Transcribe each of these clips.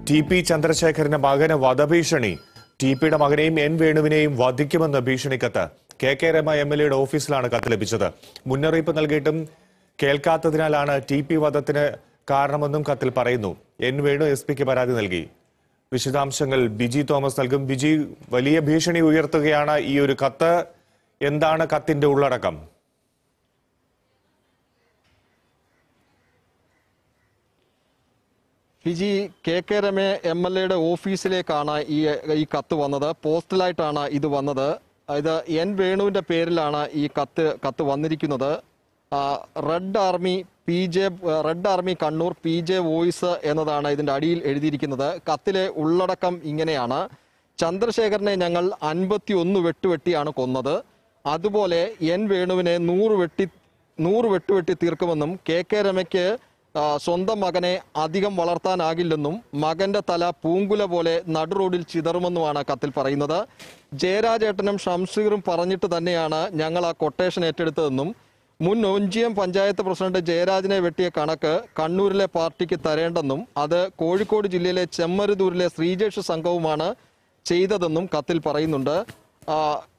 T P ചന്ദ്രശേഖരന്റെ മകന് വധഭീഷണി ടി പിയുടെ മകനെയും എൻ വേണുവിനെയും വധിക്കുമെന്ന് ഭീഷണിക്കത്ത് K K Rema M L എയുടെ ഓഫീസിലാണ് കത്ത് ലഭിച്ചത് മുന്നറിയിപ്പ് നൽകിയിട്ടും കേൾക്കാത്തതിനാലാണ് ടി പി വധത്തിന് കാരണമെന്നും കത്തിൽ പറയുന്നു എൻ വേണു എസ് പിക്ക് പരാതി നൽകി വിശദാംശങ്ങൾ ബിജി തോമസ് നൽകും ബിജി വലിയ ഭീഷണി ഉയർത്തുകയാണ് ഈ ഒരു കത്ത് എന്താണ് കത്തിന്റെ ഉള്ളടക്കം ഫിജി കെ കെ രമേ എം എൽ എയുടെ ഓഫീസിലേക്കാണ് ഈ ഈ കത്ത് വന്നത് പോസ്റ്റലായിട്ടാണ് ഇത് വന്നത് ഇത് എൻ വേണുവിന്റെ പേരിലാണ് ഈ കത്ത് കത്ത് വന്നിരിക്കുന്നത് ആ, Red Army P J Red Army Kannur P J voice എന്നതാണ് ഇതിന്റെ അടിയിൽ എഴുതിയിരിക്കുന്നത് കത്തിലെ ഉള്ളടക്കം ഇങ്ങനെയാണ് ചന്ദ്രശേഖരനെ ഞങ്ങൾ അൻപത്തി ഒന്ന് വെട്ടുവെട്ടിയാണ് കൊന്നത് അതുപോലെ എൻ വേണുവിനെ നൂറ് വെട്ടി നൂറ് വെട്ടുവെട്ടി തീർക്കുമെന്നും കെ കെ രമയ്ക്ക് ആ, സ്വന്തം മകനെ അധികം വളർത്താനാകില്ലെന്നും മകന്റെ തല പൂങ്കുല പോലെ നടുറോഡിൽ ചിതറുമെന്നുമാണ് കത്തിൽ പറയുന്നത് ജയരാജേട്ടനും ഷംസീറും പറഞ്ഞിട്ട് തന്നെയാണ് ഞങ്ങൾ ആ കൊട്ടേഷൻ ഏറ്റെടുത്തതെന്നും മുൻ ഒഞ്ചിയം പഞ്ചായത്ത് പ്രസിഡന്റ് ജയരാജനെ വെട്ടിയ കണക്ക് കണ്ണൂരിലെ പാർട്ടിക്ക് തരേണ്ടെന്നും അത് കോഴിക്കോട് ജില്ലയിലെ ചെമ്മരുതൂരിലെ ശ്രീജേഷ് സംഘവുമാണ് ചെയ്തതെന്നും കത്തിൽ പറയുന്നുണ്ട് ആ,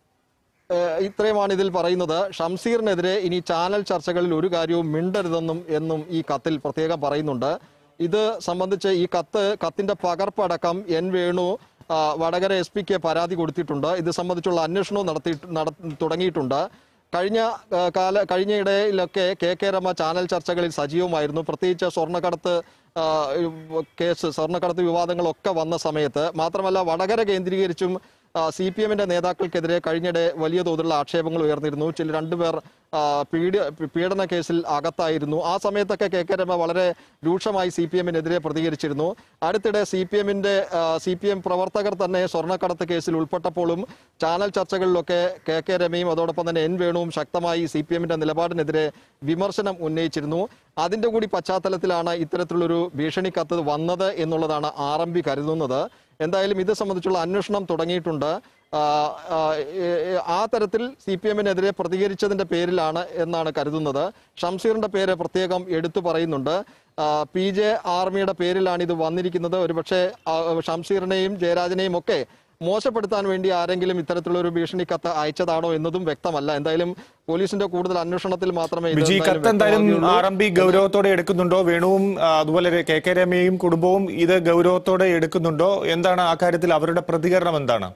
ഏഹ് ഇത്രയുമാണ് ഇതിൽ പറയുന്നത് ഷംസീറിനെതിരെ ഇനി ചാനൽ ചർച്ചകളിൽ ഒരു കാര്യവും മിണ്ടരുതെന്നും എന്നും ഈ കത്തിൽ പ്രത്യേകം പറയുന്നുണ്ട് ഇത് സംബന്ധിച്ച് ഈ കത്ത് കത്തിന്റെ പകർപ്പടക്കം എൻ വേണു ആ, വടകര എസ് പിക്ക് പരാതി കൊടുത്തിട്ടുണ്ട് ഇത് സംബന്ധിച്ചുള്ള അന്വേഷണവും നടത്തി നട- തുടങ്ങിയിട്ടുണ്ട് കഴിഞ്ഞ ആ, കാല കഴിഞ്ഞയിടയിലൊക്കെ കെ കെ രമ ചാനൽ ചർച്ചകളിൽ സജീവമായിരുന്നു പ്രത്യേകിച്ച് സ്വർണ്ണക്കടത്ത് ആ, കേസ് സ്വർണ്ണക്കടത്ത് വിവാദങ്ങളൊക്കെ വന്ന സമയത്ത് മാത്രമല്ല വടകര കേന്ദ്രീകരിച്ചും സി പി എമ്മിന്റെ നേതാക്കൾക്കെതിരെ കഴിഞ്ഞിടെ വലിയ തോതിലുള്ള ആക്ഷേപങ്ങൾ ഉയർന്നിരുന്നു ചില രണ്ടുപേർ ആ, പീഡ പീഡന കേസിൽ അകത്തായിരുന്നു ആ സമയത്തൊക്കെ കെ കെ രമ വളരെ രൂക്ഷമായി സി പി എമ്മിനെതിരെ പ്രതികരിച്ചിരുന്നു അടുത്തിടെ സി പി എമ്മിന്റെ സി പി എം പ്രവർത്തകർ തന്നെ സ്വർണ്ണക്കടത്ത് കേസിൽ ഉൾപ്പെട്ടപ്പോഴും ചാനൽ ചർച്ചകളിലൊക്കെ കെ കെ രമയും അതോടൊപ്പം തന്നെ എൻ വേണുവും ശക്തമായി സി പി എമ്മിന്റെ നിലപാടിനെതിരെ വിമർശനം ഉന്നയിച്ചിരുന്നു അതിന്റെ കൂടി പശ്ചാത്തലത്തിലാണ് ഇത്തരത്തിലുള്ളൊരു ഭീഷണി കത്ത് വന്നത് എന്നുള്ളതാണ് ആർ എം പി കരുതുന്നത് എന്തായാലും ഇത് സംബന്ധിച്ചുള്ള അന്വേഷണം തുടങ്ങിയിട്ടുണ്ട് ആ, ആ, ഏ, ഏ, ആ തരത്തിൽ സി പി എമ്മിനെതിരെ പ്രതികരിച്ചതിന്റെ പേരിലാണ് എന്നാണ് കരുതുന്നത് ഷംസീറിന്റെ പേര് പ്രത്യേകം എടുത്തു പറയുന്നുണ്ട് ആ, പി ജെ ആർമിയുടെ പേരിലാണ് ഇത് വന്നിരിക്കുന്നത് ഒരുപക്ഷെ ആ, ഷംസീറിനെയും ജയരാജനെയും ഒക്കെ മോശപ്പെടുത്താൻ വേണ്ടി ആരെങ്കിലും ഇത്തരത്തിലുള്ള ഒരു ഭീഷണി കത്ത് അയച്ചതാണോ എന്നതും വ്യക്തമല്ല എന്തായാലും പോലീസിന്റെ കൂടുതൽ അന്വേഷണത്തിൽ മാത്രമേ ഇത് ബിജി എന്തായാലും കത്ത് എന്തായാലും വ്യക്തമാവുകയുള്ളൂ. ആർ എം പി ഗൗരവത്തോടെ എടുക്കുന്നുണ്ടോ വേണുവും ആ, അതുപോലെ കെ കെ രമയും കുടുംബവും ഇത് ഗൗരവത്തോടെ എടുക്കുന്നുണ്ടോ എന്താണ് ആ കാര്യത്തിൽ അവരുടെ പ്രതികരണം എന്താണ്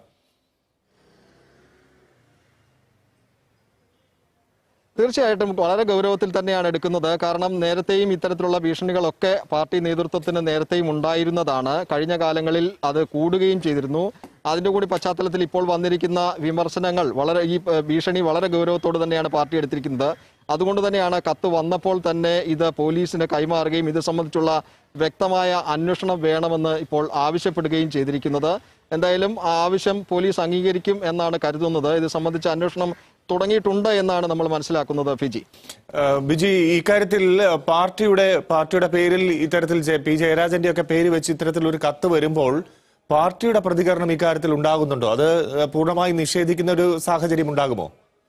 തീർച്ചയായിട്ടും വളരെ ഗൗരവത്തിൽ തന്നെയാണ് എടുക്കുന്നത് കാരണം നേരത്തെയും ഇത്തരത്തിലുള്ള ഭീഷണികളൊക്കെ പാർട്ടി നേതൃത്വത്തിന് നേരത്തെയും ഉണ്ടായിരുന്നതാണ് കഴിഞ്ഞ കാലങ്ങളിൽ അത് കൂടുകയും ചെയ്തിരുന്നു അതിന്റെ കൂടി പശ്ചാത്തലത്തിൽ ഇപ്പോൾ വന്നിരിക്കുന്ന വിമർശനങ്ങൾ വളരെ ഈ ഏഹ്, ഭീഷണി വളരെ ഗൗരവത്തോട് തന്നെയാണ് പാർട്ടി എടുത്തിരിക്കുന്നത് അതുകൊണ്ട് തന്നെയാണ് കത്ത് വന്നപ്പോൾ തന്നെ ഇത് പോലീസിന് കൈമാറുകയും ഇത് സംബന്ധിച്ചുള്ള വ്യക്തമായ അന്വേഷണം വേണമെന്ന് ഇപ്പോൾ ആവശ്യപ്പെടുകയും ചെയ്തിരിക്കുന്നത് എന്തായാലും ആ ആവശ്യം പോലീസ് അംഗീകരിക്കും എന്നാണ് കരുതുന്നത് ഇത് സംബന്ധിച്ച അന്വേഷണം തുടങ്ങിയിട്ടുണ്ട് എന്നാണ് നമ്മൾ മനസ്സിലാക്കുന്നത് ഫിജി ആ, ബിജി ഇക്കാര്യത്തിൽ പാർട്ടിയുടെ പാർട്ടിയുടെ പേരിൽ ഇത്തരത്തിൽ ജെ- പി ജയരാജന്റെ ഒക്കെ പേര് വെച്ച് ഇത്തരത്തിൽ ഒരു കത്ത് വരുമ്പോൾ പാർട്ടിയുടെ പ്രതികരണം ഇക്കാര്യത്തിൽ ഉണ്ടാകുന്നുണ്ടോ അത് പൂർണ്ണമായി നിഷേധിക്കുന്ന ഒരു സാഹചര്യം ഉണ്ടാകുമോ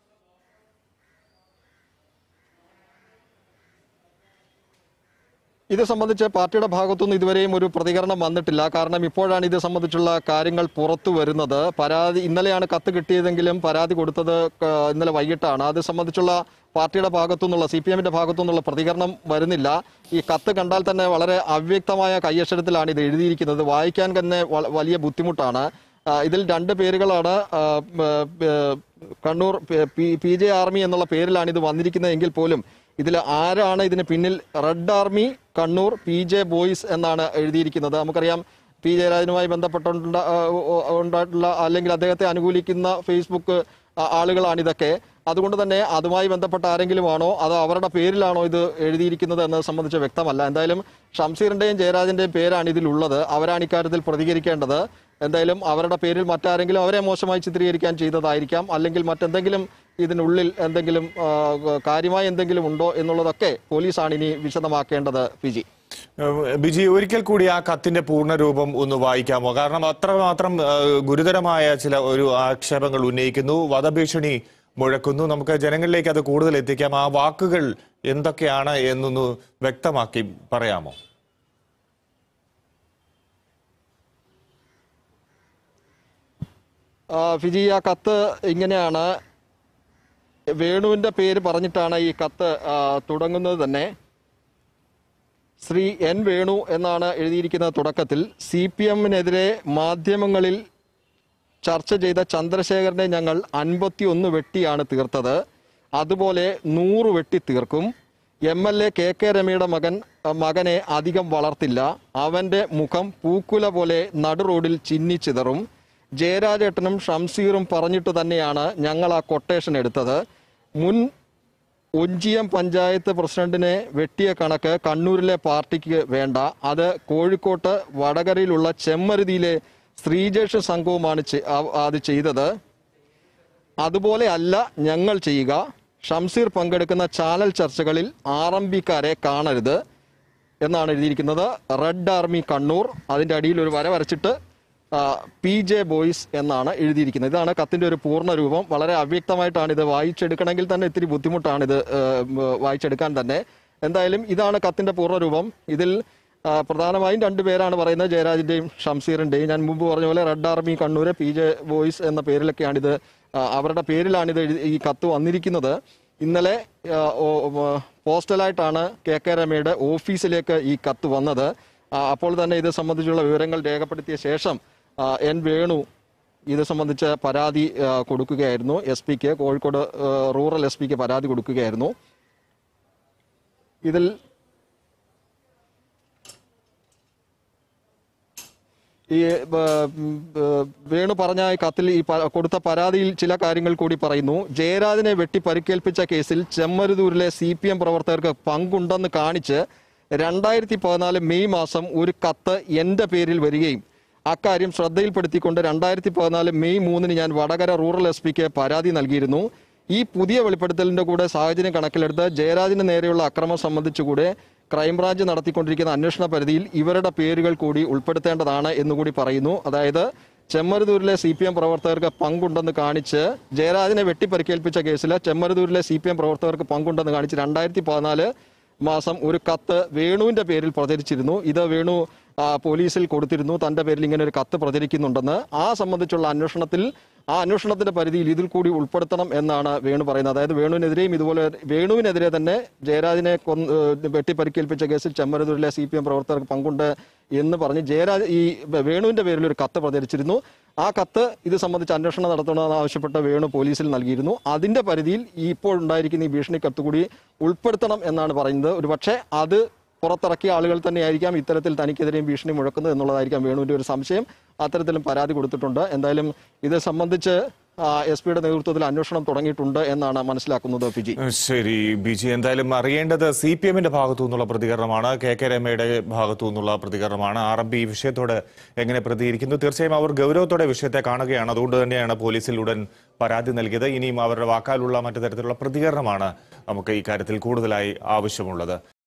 ഇത് സംബന്ധിച്ച് പാർട്ടിയുടെ ഭാഗത്തുനിന്ന് ഇതുവരെയും ഒരു പ്രതികരണം വന്നിട്ടില്ല കാരണം ഇപ്പോഴാണ് ഇത് സംബന്ധിച്ചുള്ള കാര്യങ്ങൾ പുറത്തു വരുന്നത് പരാതി ഇന്നലെയാണ് കത്ത് കിട്ടിയതെങ്കിലും പരാതി കൊടുത്തത് ക- ഇന്നലെ വൈകിട്ടാണ് അത് സംബന്ധിച്ചുള്ള പാർട്ടിയുടെ ഭാഗത്തുനിന്നുള്ള സി പി എമ്മിന്റെ ഭാഗത്തുനിന്നുള്ള പ്രതികരണം വരുന്നില്ല ഈ കത്ത് കണ്ടാൽ തന്നെ വളരെ അവ്യക്തമായ കയ്യക്ഷരത്തിലാണ് ഇത് എഴുതിയിരിക്കുന്നത് വായിക്കാൻ തന്നെ വ- വലിയ ബുദ്ധിമുട്ടാണ് ആ, ഇതിൽ രണ്ട് പേരുകളാണ് ആ, ഉം, ഏ, Kannur P- P J army എന്നുള്ള പേരിലാണ് ഇത് വന്നിരിക്കുന്നത് എങ്കിൽ പോലും ഇതിൽ ആരാണ് ഇതിന് പിന്നിൽ Red Army Kannur P J boys എന്നാണ് എഴുതിയിരിക്കുന്നത് നമുക്കറിയാം പി ജയരാജനുമായി ബന്ധപ്പെട്ടുണ്ട ആ, ഉ- ഉണ്ടായിട്ടുള്ള അല്ലെങ്കിൽ അദ്ദേഹത്തെ അനുകൂലിക്കുന്ന ഫേസ്ബുക്ക് ആ- ആളുകളാണ് ഇതൊക്കെ അതുകൊണ്ട് തന്നെ അതുമായി ബന്ധപ്പെട്ട ആരെങ്കിലും ആണോ അതോ അവരുടെ പേരിലാണോ ഇത് എഴുതിയിരിക്കുന്നത് എന്നത് സംബന്ധിച്ച് വ്യക്തമല്ല എന്തായാലും ഷംസീറിന്റെയും ജയരാജന്റെയും പേരാണ് ഇതിലുള്ളത് അവരാണ് ഇക്കാര്യത്തിൽ പ്രതികരിക്കേണ്ടത് എന്തായാലും അവരുടെ പേരിൽ മറ്റാരെങ്കിലും അവരെ മോശമായി ചിത്രീകരിക്കാൻ ചെയ്തതായിരിക്കാം അല്ലെങ്കിൽ മറ്റെന്തെങ്കിലും ഇതിനുള്ളിൽ എന്തെങ്കിലും ആ, കാര്യമായി എന്തെങ്കിലും ഉണ്ടോ എന്നുള്ളതൊക്കെ പോലീസാണ് ഇനി വിശദമാക്കേണ്ടത് ഫിജി ഏഹ് ബിജി ഒരിക്കൽ കൂടി ആ കത്തിന്റെ പൂർണ്ണരൂപം ഒന്ന് വായിക്കാമോ കാരണം അത്രമാത്രം ഏഹ് ഗുരുതരമായ ചില ഒരു ആക്ഷേപങ്ങൾ ഉന്നയിക്കുന്നു വധഭീഷണി മുഴക്കുന്നു നമുക്ക് ജനങ്ങളിലേക്ക് അത് കൂടുതൽ എത്തിക്കാം ആ വാക്കുകൾ എന്തൊക്കെയാണ് എന്നൊന്ന് വ്യക്തമാക്കി പറയാമോ ആ, ഫിജി ആ കത്ത് ഇങ്ങനെയാണ് വേണുവിന്റെ പേര് പറഞ്ഞിട്ടാണ് ഈ കത്ത് ആ, തുടങ്ങുന്നത് തന്നെ ശ്രീ എൻ വേണു എന്നാണ് എഴുതിയിരിക്കുന്നത് തുടക്കത്തിൽ സി പി എമ്മിനെതിരെ മാധ്യമങ്ങളിൽ ചർച്ച ചെയ്ത ചന്ദ്രശേഖരനെ ഞങ്ങൾ അൻപത്തി ഒന്ന് വെട്ടിയാണ് തീർത്തത് അതുപോലെ നൂറ് വെട്ടി തീർക്കും M L A K K രമയുടെ മകൻ മകനെ അധികം വളർത്തില്ല അവന്റെ മുഖം പൂക്കുല പോലെ നടു റോഡിൽ ചിന്നിച്ചിതറും ജയരാജേട്ടനും ഷംസീറും പറഞ്ഞിട്ട് തന്നെയാണ് ഞങ്ങൾ ആ കൊട്ടേഷൻ എടുത്തത് മുൻ ഒഞ്ചിയം പഞ്ചായത്ത് പ്രസിഡന്റിനെ വെട്ടിയ കണക്ക് കണ്ണൂരിലെ പാർട്ടിക്ക് വേണ്ട അത് കോഴിക്കോട്ട് വടകരയിലുള്ള ചെമ്മരുതിയിലെ ശ്രീജേഷ് സംഘവുമാണ് ചെ- ആ- അത് ചെയ്തത് അതുപോലെ അല്ല ഞങ്ങൾ ചെയ്യുക ഷംസീർ പങ്കെടുക്കുന്ന ചാനൽ ചർച്ചകളിൽ ആർ എം പിക്കാരെ കാണരുത് എന്നാണ് എഴുതിയിരിക്കുന്നത് റെഡ് ആർമി കണ്ണൂർ അതിന്റെ അടിയിൽ ഒരു വര വരച്ചിട്ട് പി ജെ ബോയ്സ് എന്നാണ് എഴുതിയിരിക്കുന്നത് ഇതാണ് കത്തിന്റെ ഒരു പൂർണ്ണ രൂപം വളരെ അവ്യക്തമായിട്ടാണ് ഇത് വായിച്ചെടുക്കണമെങ്കിൽ തന്നെ ഇത്തിരി ബുദ്ധിമുട്ടാണ് ഇത് ആ, ഉം, വായിച്ചെടുക്കാൻ തന്നെ എന്തായാലും ഇതാണ് കത്തിന്റെ പൂർണ്ണ രൂപം ഇതിൽ ആ, പ്രധാനമായും രണ്ടു പേരാണ് പറയുന്നത് ജയരാജിന്റെയും ഷംസീറിന്റെയും ഞാൻ മുമ്പ് പറഞ്ഞ പോലെ Red Army Kannur P J boys എന്ന പേരിലൊക്കെയാണിത് ആ, അവരുടെ പേരിലാണിത് എഴുതി- ഈ കത്ത് വന്നിരിക്കുന്നത് ഇന്നലെ ആ, ഓ- ഓ- പോസ്റ്റലായിട്ടാണ് കെ കെ രമയുടെ ഓഫീസിലേക്ക് ഈ കത്ത് വന്നത് ആ, അപ്പോൾ തന്നെ ഇത് സംബന്ധിച്ചുള്ള വിവരങ്ങൾ രേഖപ്പെടുത്തിയ ശേഷം ആ, എൻ വേണു ഇത് സംബന്ധിച്ച് പരാതി ആ, കൊടുക്കുകയായിരുന്നു എസ് പിക്ക് കോഴിക്കോട് ആ, റൂറൽ എസ് പിക്ക് പരാതി കൊടുക്കുകയായിരുന്നു ഇതിൽ ഈ ബ- ഉം, ബ- വേണു പറഞ്ഞ ഈ കത്തിൽ ഈ പ- കൊടുത്ത പരാതിയിൽ ചില കാര്യങ്ങൾ കൂടി പറയുന്നു ജയരാജനെ വെട്ടി പരിക്കേൽപ്പിച്ച കേസിൽ ചെമ്മരുതൂരിലെ സി പി എം പ്രവർത്തകർക്ക് പങ്കുണ്ടെന്ന് കാണിച്ച് രണ്ടായിരത്തി പതിനാല് മെയ് മാസം ഒരു കത്ത് എന്റെ പേരിൽ വരികയും അക്കാര്യം ശ്രദ്ധയിൽപ്പെടുത്തിക്കൊണ്ട് രണ്ടായിരത്തി പതിനാല് മെയ് മൂന്നിന് ഞാൻ വടകര റൂറൽ എസ് പിക്ക് പരാതി നൽകിയിരുന്നു ഈ പുതിയ വെളിപ്പെടുത്തലിന്റെ കൂടെ സാഹചര്യം കണക്കിലെടുത്ത് ജയരാജിന് നേരെയുള്ള അക്രമം സംബന്ധിച്ചുകൂടെ ക്രൈംബ്രാഞ്ച് നടത്തിക്കൊണ്ടിരിക്കുന്ന അന്വേഷണ പരിധിയിൽ ഇവരുടെ പേരുകൾ കൂടി ഉൾപ്പെടുത്തേണ്ടതാണ് എന്നുകൂടി പറയുന്നു അതായത് ചെമ്മരുതൂരിലെ സി പി എം പ്രവർത്തകർക്ക് പങ്കുണ്ടെന്ന് കാണിച്ച് ജയരാജനെ വെട്ടിപ്പരിക്കേൽപ്പിച്ച കേസിൽ ചെമ്മരുതൂരിലെ സി പി എം പ്രവർത്തകർക്ക് പങ്കുണ്ടെന്ന് കാണിച്ച് രണ്ടായിരത്തി പതിനാല് മാസം ഒരു കത്ത് വേണുവിന്റെ പേരിൽ പ്രചരിച്ചിരുന്നു ഇത് വേണു ആ, പോലീസിൽ കൊടുത്തിരുന്നു തന്റെ പേരിൽ ഇങ്ങനെ ഒരു കത്ത് പ്രചരിക്കുന്നുണ്ടെന്ന് ആ സംബന്ധിച്ചുള്ള അന്വേഷണത്തിൽ ആ അന്വേഷണത്തിന്റെ പരിധിയിൽ ഇതിൽ കൂടി ഉൾപ്പെടുത്തണം എന്നാണ് വേണു പറയുന്നത് അതായത് വേണുവിനെതിരെയും ഇതുപോലെ വേണുവിനെതിരെ തന്നെ ജയരാജിനെ കൊന്ന് ഏഹ് വെട്ടിപ്പരിക്കേൽപ്പിച്ച കേസിൽ ചെമ്മരതൂരിലെ സി പി എം പ്രവർത്തകർക്ക് പങ്കുണ്ട് എന്ന് പറഞ്ഞ് ജയരാജ് ഈ വേണുവിന്റെ പേരിൽ ഒരു കത്ത് പ്രചരിച്ചിരുന്നു ആ കത്ത് ഇത് സംബന്ധിച്ച് അന്വേഷണം നടത്തണമെന്ന് ആവശ്യപ്പെട്ട് വേണു പോലീസിൽ നൽകിയിരുന്നു അതിന്റെ പരിധിയിൽ ഈ ഇപ്പോൾ ഉണ്ടായിരിക്കുന്ന ഈ ഭീഷണി കത്ത് കൂടി ഉൾപ്പെടുത്തണം എന്നാണ് പറയുന്നത് ഒരുപക്ഷെ അത് പുറത്തിറക്കിയ ആളുകൾ തന്നെയായിരിക്കാം ഇത്തരത്തിൽ തനിക്കെതിരെയും ഭീഷണി മുഴക്കുന്നത് എന്നുള്ളതായിരിക്കാം വേണുവിന്റെ ഒരു സംശയം അത്തരത്തിലും പരാതി കൊടുത്തിട്ടുണ്ട് എന്തായാലും ഇത് സംബന്ധിച്ച് എസ് പിയുടെ നേതൃത്വത്തിൽ അന്വേഷണം തുടങ്ങിയിട്ടുണ്ട് എന്നാണ് മനസ്സിലാക്കുന്നത് ഫിജി ശരി ബിജി എന്തായാലും അറിയേണ്ടത് സി പി എമ്മിന്റെ ഭാഗത്തു നിന്നുള്ള പ്രതികരണമാണ് കെ കെ രമയുടെ ഭാഗത്തു നിന്നുള്ള പ്രതികരണമാണ് ആർ എം പി ഈ വിഷയത്തോട് എങ്ങനെ പ്രതികരിക്കുന്നു തീർച്ചയായും അവർ ഗൗരവത്തോടെ വിഷയത്തെ കാണുകയാണ് അതുകൊണ്ട് തന്നെയാണ് പോലീസിൽ ഉടൻ പരാതി നൽകിയത് ഇനിയും അവരുടെ വാക്കാലുള്ള മറ്റു തരത്തിലുള്ള പ്രതികരണമാണ് നമുക്ക് ഈ കാര്യത്തിൽ കൂടുതലായി ആവശ്യമുള്ളത്